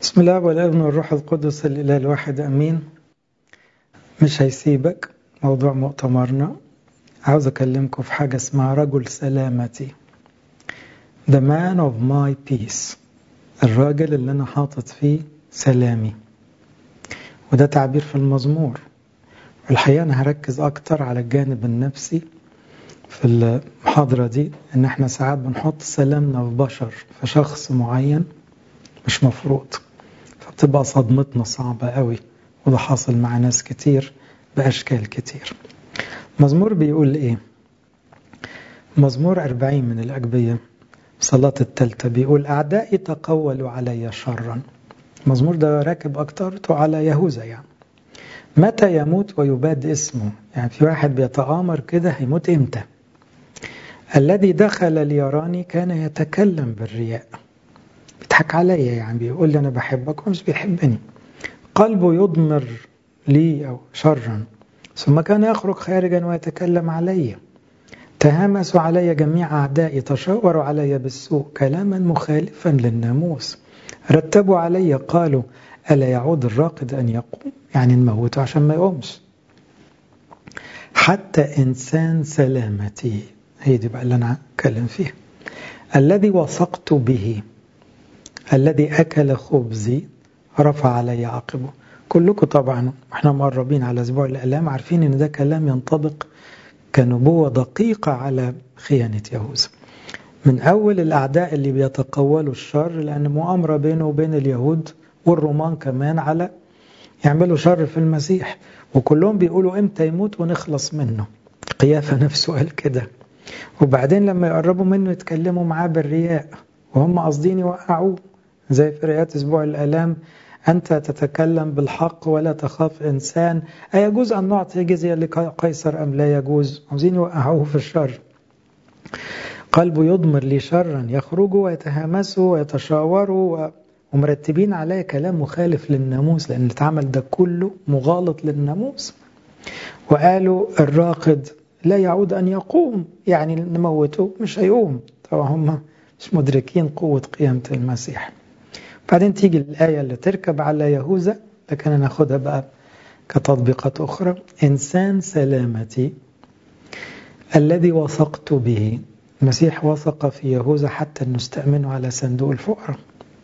بسم الله والابن والروح القدس الاله الواحد امين مش هيسيبك موضوع مؤتمرنا عاوز اكلمكم في حاجه اسمها رجل سلامتي The man of my peace الراجل اللي انا حاطط فيه سلامي وده تعبير في المزمور الحقيقه انا هركز اكتر على الجانب النفسي في المحاضره دي ان احنا ساعات بنحط سلامنا في بشر في شخص معين مش مفروض فبتبقى صدمتنا صعبة قوي وده حاصل مع ناس كتير بأشكال كتير مزمور بيقول إيه مزمور أربعين من الأجبية صلاة التالتة بيقول أعدائي تقولوا علي شرا مزمور ده راكب أكترته على يهوذا يعني متى يموت ويباد اسمه يعني في واحد بيتآمر كده هيموت إمتى الذي دخل ليراني كان يتكلم بالرياء بيضحك عليا يعني بيقول لي أنا بحبك ومش بيحبني قلبه يضمر لي أو شرا ثم كان يخرج خارجا ويتكلم علي تهامسوا علي جميع أعدائي تشاوروا علي بالسوء كلاما مخالفا للناموس رتبوا علي قالوا ألا يعود الراقد أن يقوم يعني نموته عشان ما يقومش حتى إنسان سلامتي هي دي بقى اللي أنا أتكلم فيها الذي وثقت به الذي أكل خبزي رفع علي عقبه كلكم طبعا احنا مقربين على أسبوع الألام عارفين إن ده كلام ينطبق كنبوة دقيقة على خيانة يهوذا من أول الأعداء اللي بيتقولوا الشر لأن مؤامرة بينه وبين اليهود والرومان كمان على يعملوا شر في المسيح وكلهم بيقولوا امتى يموت ونخلص منه قيافة نفسه قال كده وبعدين لما يقربوا منه يتكلموا معاه بالرياء وهم قاصدين يوقعوه زي في رئيات أسبوع الآلام أنت تتكلم بالحق ولا تخاف إنسان أيجوز أن نعطي جزية لقيصر أم لا يجوز عاوزين يوقعوه في الشر قلبه يضمر لي شرا يخرجوا ويتهامسوا ويتشاوروا ومرتبين عليه كلام مخالف للناموس لأن اتعمل ده كله مغالط للناموس وقالوا الراقد لا يعود أن يقوم يعني نموته مش هيقوم طبعا هم مش مدركين قوة قيامة المسيح بعدين تيجي الآية اللي تركب على يهوذا لكن أنا أخدها بقى كتطبيقات أخرى إنسان سلامتي الذي وثقت به المسيح وثق في يهوذا حتى نستأمنه على صندوق الفقراء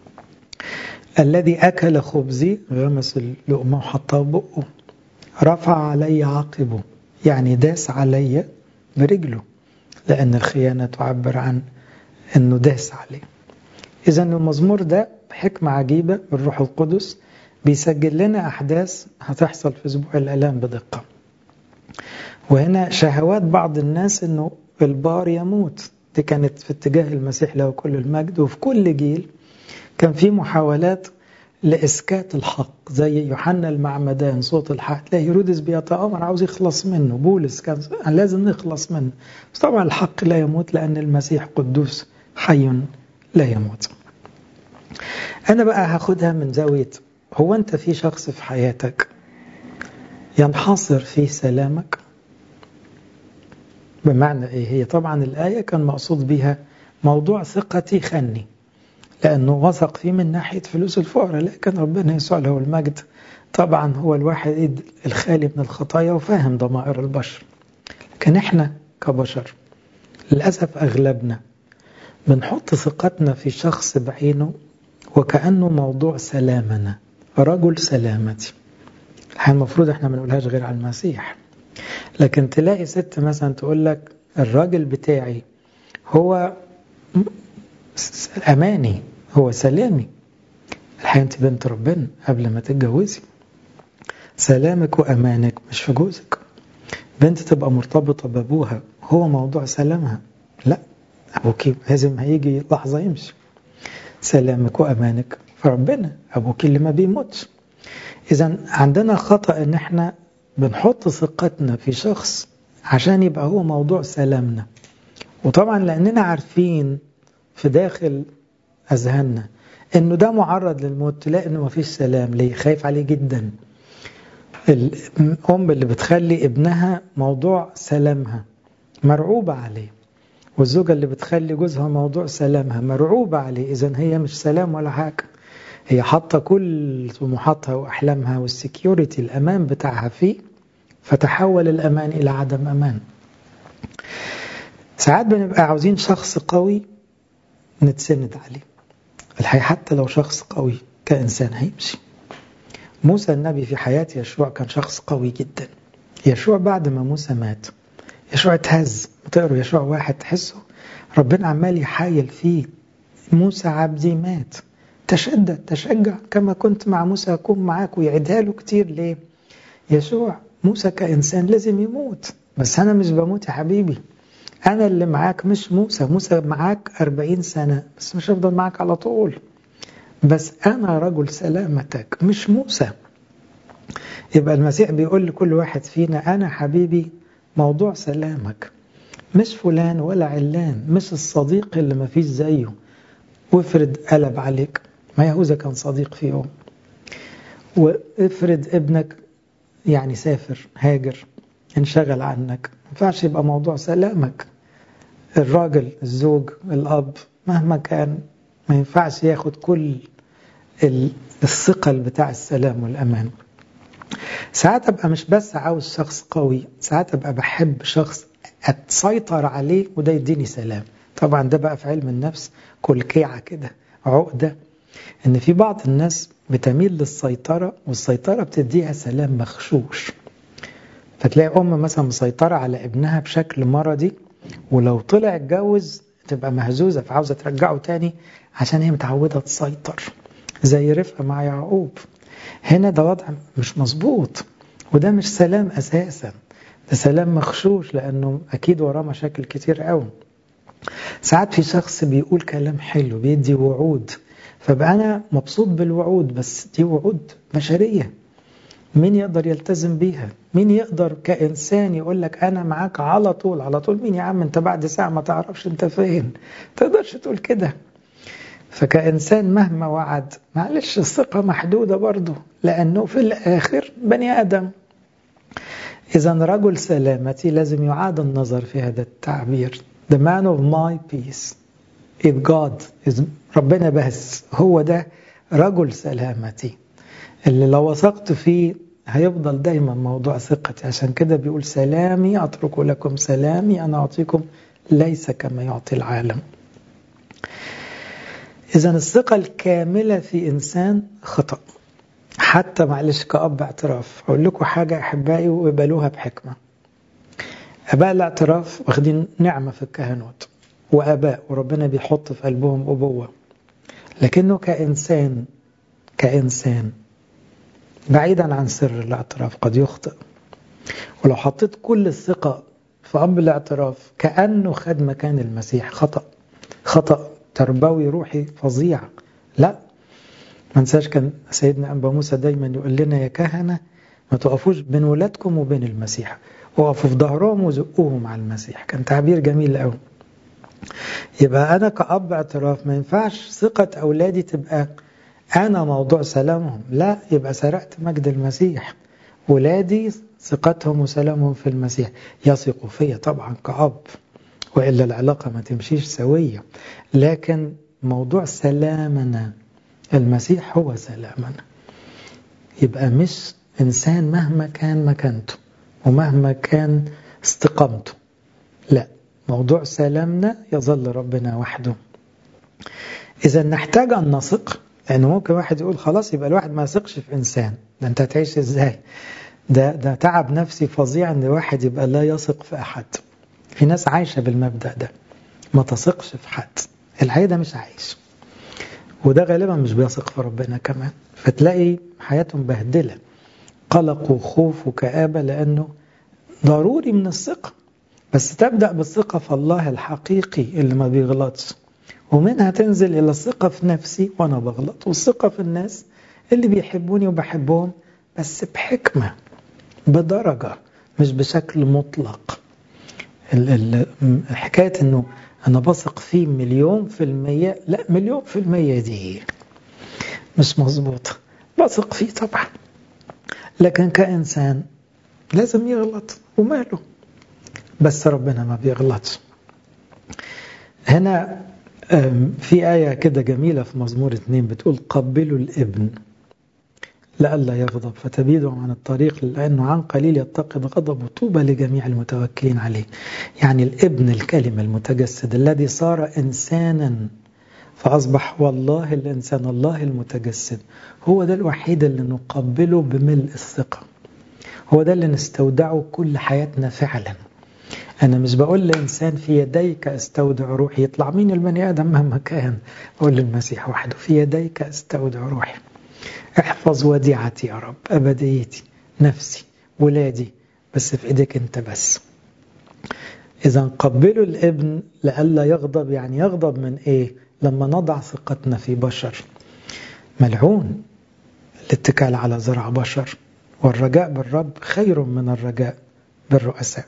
الذي أكل خبزي غمس اللقمة وحطها بقه رفع علي عقبه يعني داس علي برجله لأن الخيانة تعبر عن أنه داس عليه إذا المزمور ده بحكمة عجيبة بالروح القدس بيسجل لنا أحداث هتحصل في أسبوع الآلام بدقة وهنا شهوات بعض الناس أنه البار يموت دي كانت في اتجاه المسيح له كل المجد وفي كل جيل كان في محاولات لإسكات الحق زي يوحنا المعمدان صوت الحق تلاقي هيرودس بيتآمر عاوز يخلص منه بولس كان لازم نخلص منه بس طبعا الحق لا يموت لأن المسيح قدوس حي لا يموت أنا بقى هاخدها من زاوية هو أنت في شخص في حياتك ينحصر فيه سلامك بمعنى إيه هي طبعا الآية كان مقصود بها موضوع ثقتي خني لأنه وثق فيه من ناحية فلوس الفقراء لكن ربنا يسوع له المجد طبعا هو الواحد الخالي من الخطايا وفاهم ضمائر البشر لكن احنا كبشر للأسف أغلبنا بنحط ثقتنا في شخص بعينه وكأنه موضوع سلامنا رجل سلامتي الحين المفروض احنا ما نقولهاش غير على المسيح لكن تلاقي ست مثلا تقول لك الراجل بتاعي هو أماني هو سلامي الحقيقة أنت بنت ربنا قبل ما تتجوزي سلامك وأمانك مش في جوزك بنت تبقى مرتبطة بأبوها هو موضوع سلامها لا أبوك لازم هيجي لحظة يمشي سلامك وأمانك في ربنا أبوك اللي ما بيموتش إذا عندنا خطأ إن إحنا بنحط ثقتنا في شخص عشان يبقى هو موضوع سلامنا وطبعا لأننا عارفين في داخل أذهاننا إنه ده معرض للموت تلاقي إنه مفيش سلام ليه خايف عليه جدا الأم اللي بتخلي ابنها موضوع سلامها مرعوبة عليه والزوجة اللي بتخلي جوزها موضوع سلامها مرعوبة عليه إذا هي مش سلام ولا حاجة هي حاطة كل طموحاتها وأحلامها والسكيورتي الأمان بتاعها فيه فتحول الأمان إلى عدم أمان ساعات بنبقى عاوزين شخص قوي نتسند عليه الحقيقة حتى لو شخص قوي كإنسان هيمشي موسى النبي في حياة يشوع كان شخص قوي جدا يشوع بعد ما موسى مات يشوع اتهز تقروا يشوع واحد تحسه ربنا عمال يحايل فيه موسى عبدي مات تشدد تشجع كما كنت مع موسى أكون معاك ويعيدها له كتير ليه يشوع موسى كإنسان لازم يموت بس أنا مش بموت يا حبيبي أنا اللي معاك مش موسى موسى معاك أربعين سنة بس مش هفضل معاك على طول بس أنا رجل سلامتك مش موسى يبقى المسيح بيقول لكل واحد فينا أنا حبيبي موضوع سلامك مش فلان ولا علان مش الصديق اللي ما فيش زيه وافرض قلب عليك ما يهوذا كان صديق في يوم وافرض ابنك يعني سافر هاجر انشغل عنك ما ينفعش يبقى موضوع سلامك الراجل الزوج الأب مهما كان ما ينفعش ياخد كل الثقل بتاع السلام والأمان ساعات أبقى مش بس عاوز شخص قوي ساعات أبقى بحب شخص أتسيطر عليه وده يديني سلام طبعا ده بقى في علم النفس كلكيعة كده عقدة إن في بعض الناس بتميل للسيطرة والسيطرة بتديها سلام مخشوش فتلاقي أم مثلا مسيطرة على ابنها بشكل مرضي ولو طلع اتجوز تبقى مهزوزة فعاوزة ترجعه تاني عشان هي متعودة تسيطر زي رفقة مع يعقوب هنا ده وضع مش مظبوط وده مش سلام أساسا ده سلام مخشوش لأنه أكيد وراه مشاكل كتير قوي ساعات في شخص بيقول كلام حلو بيدي وعود فبقى أنا مبسوط بالوعود بس دي وعود بشرية مين يقدر يلتزم بيها مين يقدر كإنسان يقول لك أنا معاك على طول على طول مين يا عم أنت بعد ساعة ما تعرفش أنت فين تقدرش تقول كده فكإنسان مهما وعد معلش الثقة محدودة برضه لأنه في الآخر بني آدم إذا رجل سلامتي لازم يعاد النظر في هذا التعبير The man of my peace is God is ربنا بس هو ده رجل سلامتي اللي لو وثقت فيه هيفضل دايما موضوع ثقتي عشان كده بيقول سلامي أترك لكم سلامي أنا أعطيكم ليس كما يعطي العالم إذا الثقة الكاملة في إنسان خطأ حتى معلش كأب اعتراف أقول لكم حاجة أحبائي وقبلوها بحكمة أباء الاعتراف واخدين نعمة في الكهنوت وأباء وربنا بيحط في قلبهم أبوة لكنه كإنسان كإنسان بعيدا عن سر الاعتراف قد يخطئ ولو حطيت كل الثقة في أب الاعتراف كأنه خد مكان المسيح خطأ خطأ تربوي روحي فظيع لا ما ننساش كان سيدنا أنبا موسى دايما يقول لنا يا كهنة ما تقفوش بين ولادكم وبين المسيح وقفوا في ظهرهم وزقوهم على المسيح كان تعبير جميل قوي يبقى أنا كأب اعتراف ما ينفعش ثقة أولادي تبقى أنا موضوع سلامهم لا يبقى سرقت مجد المسيح ولادي ثقتهم وسلامهم في المسيح يثقوا فيا طبعا كأب وإلا العلاقة ما تمشيش سوية لكن موضوع سلامنا المسيح هو سلامنا يبقى مش إنسان مهما كان مكانته ومهما كان استقامته لا موضوع سلامنا يظل ربنا وحده إذا نحتاج أن نثق لأنه ممكن واحد يقول خلاص يبقى الواحد ما يثقش في إنسان ده أنت هتعيش إزاي ده, ده تعب نفسي فظيع أن واحد يبقى لا يثق في أحد في ناس عايشة بالمبدأ ده ما تثقش في حد الحقيقة ده مش عايش وده غالبا مش بيثق في ربنا كمان فتلاقي حياتهم بهدلة قلق وخوف وكآبة لأنه ضروري من الثقة بس تبدأ بالثقة في الله الحقيقي اللي ما بيغلطش ومنها تنزل إلى الثقة في نفسي وأنا بغلط والثقة في الناس اللي بيحبوني وبحبهم بس بحكمة بدرجة مش بشكل مطلق حكاية أنه أنا بثق فيه مليون في المية لا مليون في المية دي مش مظبوطة بثق فيه طبعا لكن كإنسان لازم يغلط وماله بس ربنا ما بيغلطش هنا في آية كده جميلة في مزمور اتنين بتقول قبلوا الابن لئلا يغضب فتبيدوا عن الطريق لأنه عن قليل يتقد غضب وطوبى لجميع المتوكلين عليه يعني الابن الكلمة المتجسد الذي صار إنسانا فأصبح والله الإنسان الله المتجسد هو ده الوحيد اللي نقبله بملء الثقة هو ده اللي نستودعه كل حياتنا فعلا أنا مش بقول لإنسان في يديك استودع روحي يطلع مين البني آدم مهما كان أقول للمسيح وحده في يديك استودع روحي احفظ وديعتي يا رب أبديتي نفسي ولادي بس في إيديك أنت بس إذا قبلوا الابن لئلا يغضب يعني يغضب من إيه لما نضع ثقتنا في بشر ملعون الاتكال على زرع بشر والرجاء بالرب خير من الرجاء بالرؤساء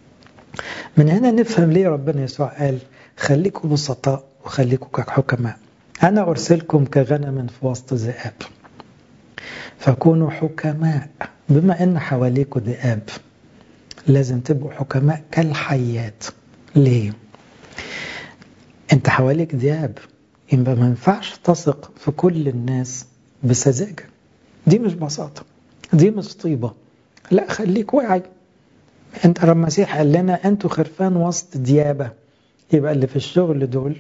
من هنا نفهم ليه ربنا يسوع قال خليكم بسطاء وخليكم كحكماء أنا أرسلكم كغنم في وسط ذئاب فكونوا حكماء بما أن حواليكم ذئاب لازم تبقوا حكماء كالحيات ليه؟ أنت حواليك ذئاب يبقى ما ينفعش تثق في كل الناس بسذاجة دي مش بساطة دي مش طيبة لا خليك واعي انت المسيح قال لنا انتوا خرفان وسط ديابة يبقى اللي في الشغل دول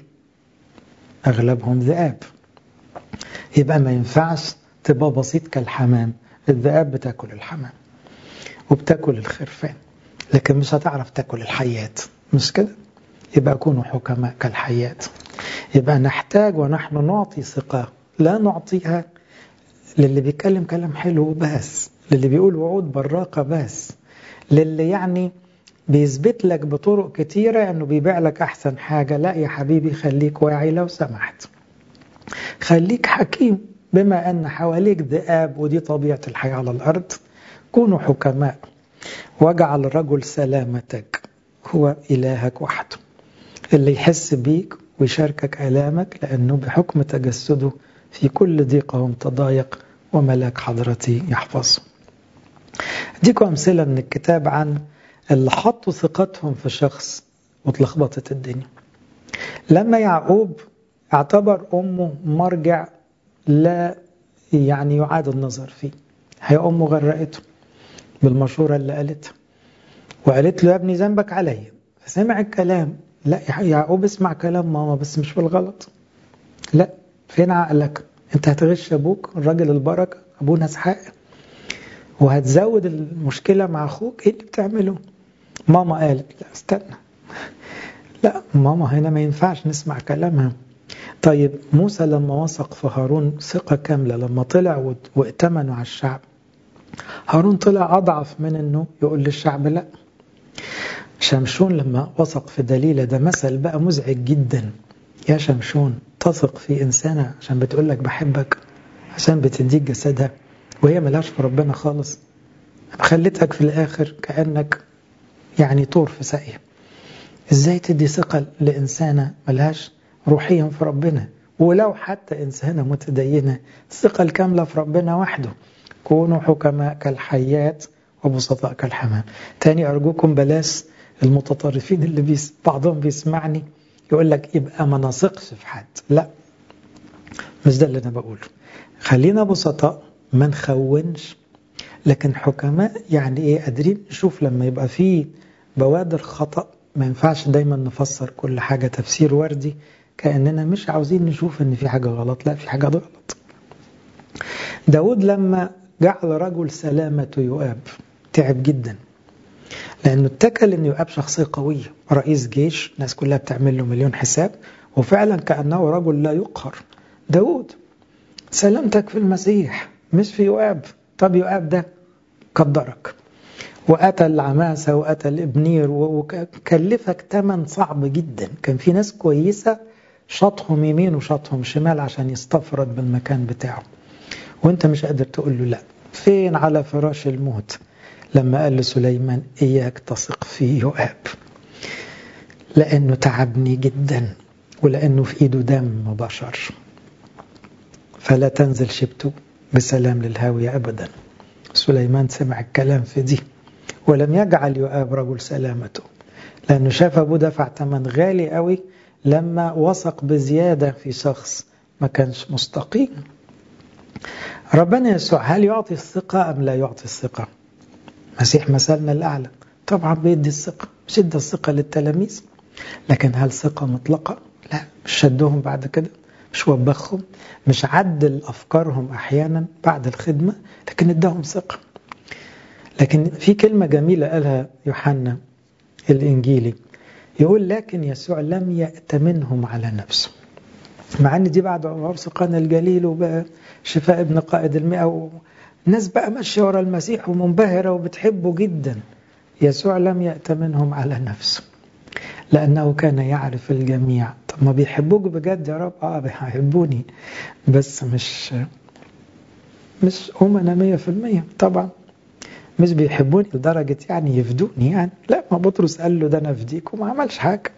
اغلبهم ذئاب يبقى ما ينفعش تبقى بسيط كالحمام الذئاب بتاكل الحمام وبتاكل الخرفان لكن مش هتعرف تاكل الحيات مش كده يبقى كونوا حكماء كالحيات يبقى نحتاج ونحن نعطي ثقة لا نعطيها للي بيتكلم كلام حلو بس للي بيقول وعود براقة بس للي يعني بيثبت لك بطرق كتيرة انه بيبيع لك احسن حاجة لا يا حبيبي خليك واعي لو سمحت خليك حكيم بما ان حواليك ذئاب ودي طبيعة الحياة على الارض كونوا حكماء واجعل رجل سلامتك هو الهك وحده اللي يحس بيك ويشاركك آلامك لأنه بحكم تجسده في كل ضيقهم تضايق وملاك حضرتي يحفظه اديكم أمثلة من الكتاب عن اللي حطوا ثقتهم في شخص واتلخبطت الدنيا لما يعقوب اعتبر أمه مرجع لا يعني يعاد النظر فيه هي أمه غرقته بالمشورة اللي قالتها وقالت له يا ابني ذنبك عليا فسمع الكلام لا يا يعقوب اسمع كلام ماما بس مش بالغلط لا فين عقلك انت هتغش ابوك الراجل البركه ابونا اسحاق وهتزود المشكله مع اخوك ايه اللي بتعمله ماما قالت لا استنى لا ماما هنا ما ينفعش نسمع كلامها طيب موسى لما وثق في هارون ثقة كاملة لما طلع وائتمنوا على الشعب هارون طلع أضعف من أنه يقول للشعب لا شمشون لما وثق في دليلة ده مثل بقى مزعج جدا يا شمشون تثق في إنسانة عشان بتقول لك بحبك عشان بتديك جسدها وهي ملاش في ربنا خالص خلتك في الآخر كأنك يعني طور في ساقية ازاي تدي ثقة لإنسانة ملهاش روحيا في ربنا ولو حتى إنسانة متدينة الثقة الكاملة في ربنا وحده كونوا حكماء كالحيات وبسطاء كالحمام تاني أرجوكم بلاش المتطرفين اللي بيس بعضهم بيسمعني يقول لك يبقى ما نثقش في حد لا مش ده اللي أنا بقوله خلينا بسطاء ما نخونش لكن حكماء يعني ايه قادرين نشوف لما يبقى فيه بوادر خطأ ما ينفعش دايما نفسر كل حاجة تفسير وردي كأننا مش عاوزين نشوف ان في حاجة غلط لا في حاجة غلط داود لما جعل رجل سلامة يؤاب تعب جدا لأنه اتكل أن يؤاب شخصية قوية رئيس جيش الناس كلها بتعمل له مليون حساب وفعلا كأنه رجل لا يقهر داود سلامتك في المسيح مش في يؤاب طب يؤاب ده قدرك وقتل عماسة وقتل ابنير وكلفك تمن صعب جدا كان في ناس كويسة شطهم يمين وشطهم شمال عشان يستفرد بالمكان بتاعه وانت مش قادر تقول له لا فين على فراش الموت لما قال لسليمان إياك تثق في يؤاب لأنه تعبني جدا ولأنه في إيده دم بشر فلا تنزل شبته بسلام للهاوية أبدا سليمان سمع الكلام في دي ولم يجعل يؤاب رجل سلامته لأنه شاف أبوه دفع ثمن غالي قوي لما وثق بزيادة في شخص ما كانش مستقيم ربنا يسوع هل يعطي الثقة أم لا يعطي الثقة مسيح مثلنا الأعلى طبعا بيدي الثقة مش ادى الثقة للتلاميذ لكن هل ثقة مطلقة لا مش شدهم بعد كده مش وبخهم مش عدل أفكارهم أحيانا بعد الخدمة لكن اداهم ثقة لكن في كلمة جميلة قالها يوحنا الإنجيلي يقول لكن يسوع لم يأتمنهم على نفسه مع ان دي بعد عرس قانا الجليل وبقى شفاء ابن قائد المئة الناس بقى ماشية ورا المسيح ومنبهرة وبتحبه جدا يسوع لم يأتمنهم على نفسه لأنه كان يعرف الجميع طب ما بيحبوك بجد يا رب اه بيحبوني بس مش مش أمنا مية في المية طبعا مش بيحبوني لدرجة يعني يفدوني يعني لا ما بطرس قال له ده أنا أفديك وما عملش حاجة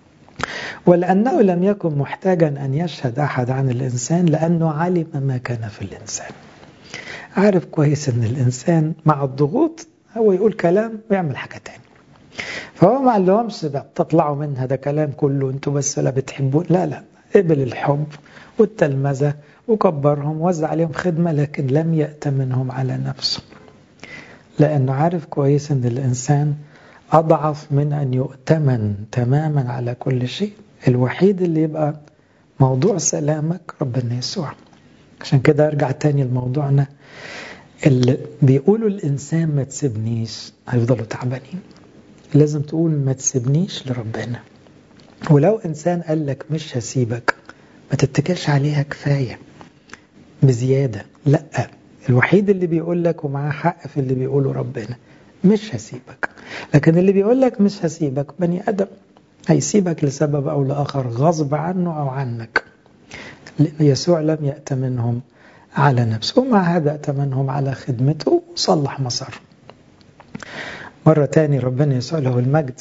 ولأنه لم يكن محتاجا أن يشهد أحد عن الإنسان لأنه علم ما كان في الإنسان عارف كويس أن الإنسان مع الضغوط هو يقول كلام ويعمل حاجة تاني فهو ما قال لهمش تطلعوا منها ده كلام كله انتوا بس لا بتحبون لا لا قبل الحب والتلمذة وكبرهم وزع عليهم خدمة لكن لم يأتمنهم على نفسه لأنه عارف كويس أن الإنسان أضعف من أن يؤتمن تماما على كل شيء الوحيد اللي يبقى موضوع سلامك ربنا يسوع عشان كده أرجع تاني لموضوعنا اللي بيقولوا الإنسان ما تسيبنيش هيفضلوا تعبانين لازم تقول ما تسيبنيش لربنا ولو إنسان قال لك مش هسيبك ما تتكلش عليها كفاية بزيادة لا الوحيد اللي بيقول لك ومعاه حق في اللي بيقوله ربنا مش هسيبك لكن اللي بيقول لك مش هسيبك بني أدم هيسيبك لسبب أو لآخر غصب عنه أو عنك يسوع لم يأتمنهم على نفسه ومع هذا أتمنهم على خدمته وصلح مساره مرة تاني ربنا يسوع له المجد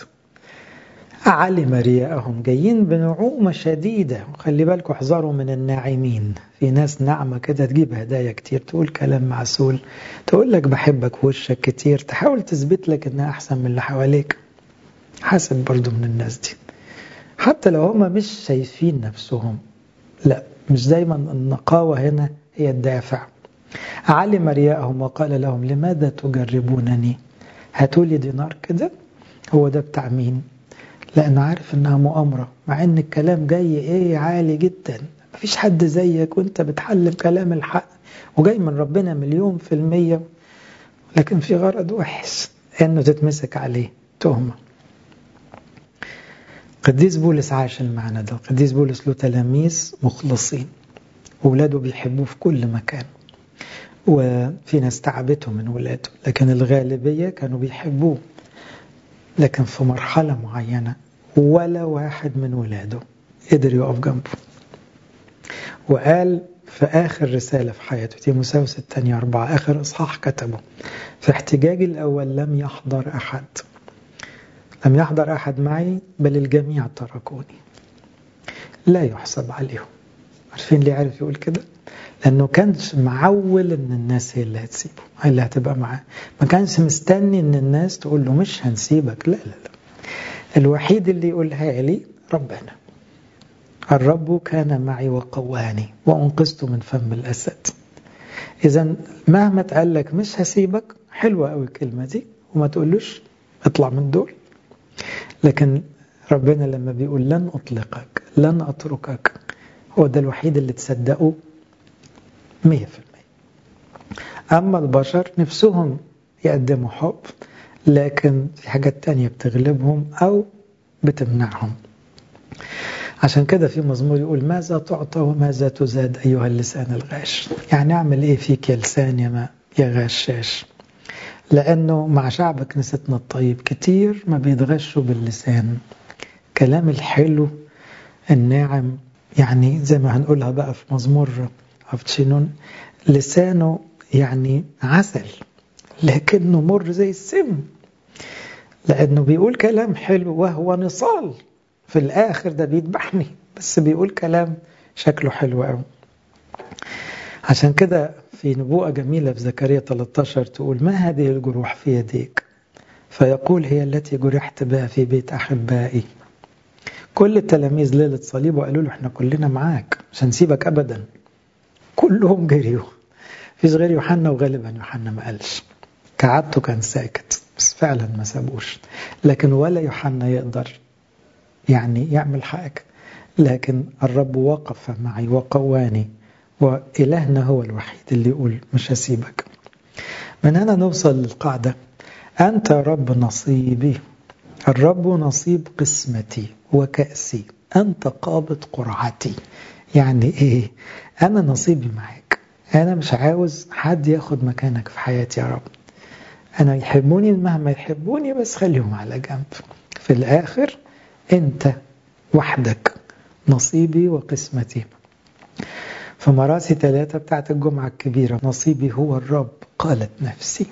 علم رياءهم جايين بنعومة شديدة وخلي بالكم احذروا من الناعمين في ناس ناعمة كده تجيب هدايا كتير تقول كلام معسول تقول لك بحبك في وشك كتير تحاول تثبت لك انها احسن من اللي حواليك حاسب برضو من الناس دي حتى لو هم مش شايفين نفسهم لا مش دايما النقاوة هنا هي الدافع علم رياءهم وقال لهم لماذا تجربونني هاتوا لي دينار كده هو ده بتاع مين لأنه عارف إنها مؤامرة مع إن الكلام جاي إيه عالي جدا مفيش حد زيك وإنت بتحلم كلام الحق وجاي من ربنا مليون في المية لكن في غرض وحش إنه تتمسك عليه تهمة قديس بولس عاش المعنى ده القديس بولس له تلاميذ مخلصين وولاده بيحبوه في كل مكان وفي ناس تعبته من ولاده لكن الغالبية كانوا بيحبوه لكن في مرحلة معينة ولا واحد من ولاده قدر يقف جنبه وقال في آخر رسالة في حياته تيموساوس الثانية أربعة آخر إصحاح كتبه في احتجاجي الأول لم يحضر أحد لم يحضر أحد معي بل الجميع تركوني لا يحسب عليهم عارفين ليه عارف يقول كده لأنه كانش معول إن الناس هي اللي هتسيبه هي اللي هتبقى معاه ما كانش مستني إن الناس تقول له مش هنسيبك لا لا لا الوحيد اللي يقولها لي ربنا الرب كان معي وقواني وأنقذت من فم الأسد إذا مهما اتقال لك مش هسيبك حلوة قوي الكلمة دي وما تقولوش اطلع من دول لكن ربنا لما بيقول لن أطلقك لن أتركك هو ده الوحيد اللي تصدقه مية في المية أما البشر نفسهم يقدموا حب لكن في حاجات تانية بتغلبهم أو بتمنعهم عشان كده في مزمور يقول ماذا تعطى وماذا تزاد أيها اللسان الغاش يعني أعمل إيه فيك يا لسان يا ما يا غشاش لأنه مع شعب كنيستنا الطيب كتير ما بيتغشوا باللسان كلام الحلو الناعم يعني زي ما هنقولها بقى في مزمور أفتشينون لسانه يعني عسل لكنه مر زي السم لأنه بيقول كلام حلو وهو نصال في الآخر ده بيذبحني بس بيقول كلام شكله حلو قوي عشان كده في نبوءة جميلة في زكريا 13 تقول ما هذه الجروح في يديك فيقول هي التي جرحت بها في بيت أحبائي كل التلاميذ ليلة صليبه قالوا له احنا كلنا معاك مش هنسيبك أبدا كلهم جريوا فيش غير يوحنا وغالبا يوحنا ما قالش كعادته كان ساكت بس فعلا ما سابوش لكن ولا يوحنا يقدر يعني يعمل حاجة لكن الرب وقف معي وقواني وإلهنا هو الوحيد اللي يقول مش هسيبك من هنا نوصل للقاعدة أنت رب نصيبي الرب نصيب قسمتي وكأسي أنت قابض قرعتي يعني إيه أنا نصيبي معاك أنا مش عاوز حد ياخد مكانك في حياتي يا رب أنا يحبوني مهما يحبوني بس خليهم على جنب في الآخر أنت وحدك نصيبي وقسمتي فمراسي ثلاثة بتاعت الجمعة الكبيرة نصيبي هو الرب قالت نفسي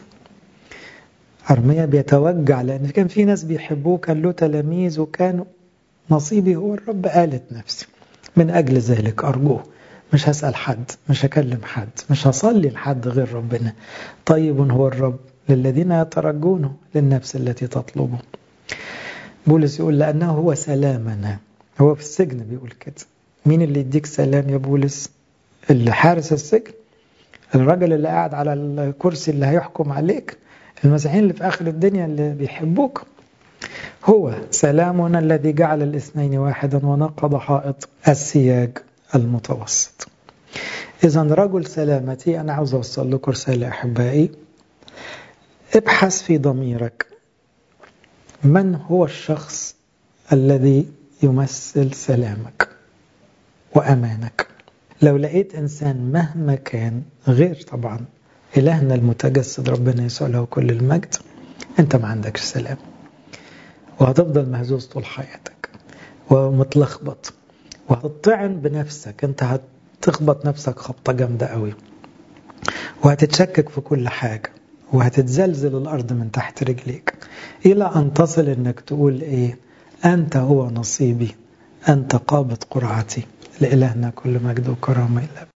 أرميا بيتوجع لأن كان في ناس بيحبوه كان له تلاميذ وكانوا نصيبي هو الرب قالت نفسي من أجل ذلك أرجوه مش هسأل حد مش هكلم حد مش هصلي لحد غير ربنا طيب هو الرب للذين يترجونه للنفس التي تطلبه بولس يقول لأنه هو سلامنا هو في السجن بيقول كده مين اللي يديك سلام يا بولس اللي حارس السجن الراجل اللي قاعد على الكرسي اللي هيحكم عليك المسيحيين اللي في آخر الدنيا اللي بيحبوك هو سلامنا الذي جعل الاثنين واحدا ونقض حائط السياج المتوسط إذا رجل سلامتي أنا عاوز أوصل لكم رسالة أحبائي ابحث في ضميرك من هو الشخص الذي يمثل سلامك وأمانك لو لقيت إنسان مهما كان غير طبعا إلهنا المتجسد ربنا يسوع له كل المجد أنت ما عندكش سلام وهتفضل مهزوز طول حياتك ومتلخبط وهتطعن بنفسك أنت هتخبط نفسك خبطة جامدة قوي وهتتشكك في كل حاجة وهتتزلزل الأرض من تحت رجليك إلى أن تصل أنك تقول إيه أنت هو نصيبي أنت قابض قرعتي لإلهنا كل مجد وكرامة إلى